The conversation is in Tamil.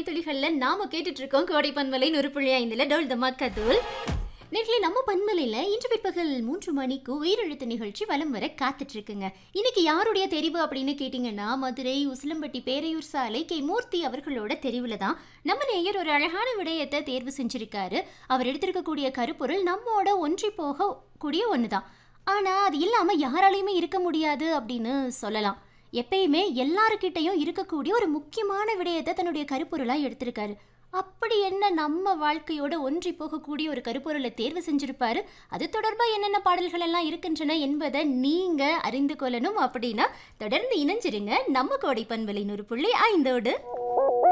மணித்துளிகள்ல நாம கேட்டுட்டு இருக்கோம் கோடை பன்மலை நூறு புள்ளி ஐந்துல டோல் தமா கதூல் நேற்று நம்ம பன்மலையில இன்று பிற்பகல் மூன்று மணிக்கு உயிரெழுத்து நிகழ்ச்சி வலம் வர காத்துட்டு இருக்குங்க இன்னைக்கு யாருடைய தெரிவு அப்படின்னு கேட்டிங்கன்னா மதுரை உசிலம்பட்டி பேரையூர் சாலை கே மூர்த்தி அவர்களோட தெரிவுல தான் நம்ம நேயர் ஒரு அழகான விடயத்தை தேர்வு செஞ்சிருக்காரு அவர் எடுத்திருக்கக்கூடிய கருப்பொருள் நம்மோட ஒன்றி போக கூடிய ஒன்று தான் ஆனால் அது இல்லாமல் யாராலையுமே இருக்க முடியாது அப்படின்னு சொல்லலாம் எப்பயுமே எல்லாருக்கிட்டையும் இருக்கக்கூடிய ஒரு முக்கியமான விடயத்தை தன்னுடைய கருப்பொருளாக எடுத்திருக்காரு அப்படி என்ன நம்ம வாழ்க்கையோட ஒன்றி போகக்கூடிய ஒரு கருப்பொருளை தேர்வு செஞ்சிருப்பாரு அது தொடர்பாக என்னென்ன பாடல்கள் எல்லாம் இருக்கின்றன என்பதை நீங்க அறிந்து கொள்ளணும் அப்படின்னா தொடர்ந்து இணைஞ்சிருங்க நம்ம கோடை பண்பலை நூறு புள்ளி ஐந்தோடு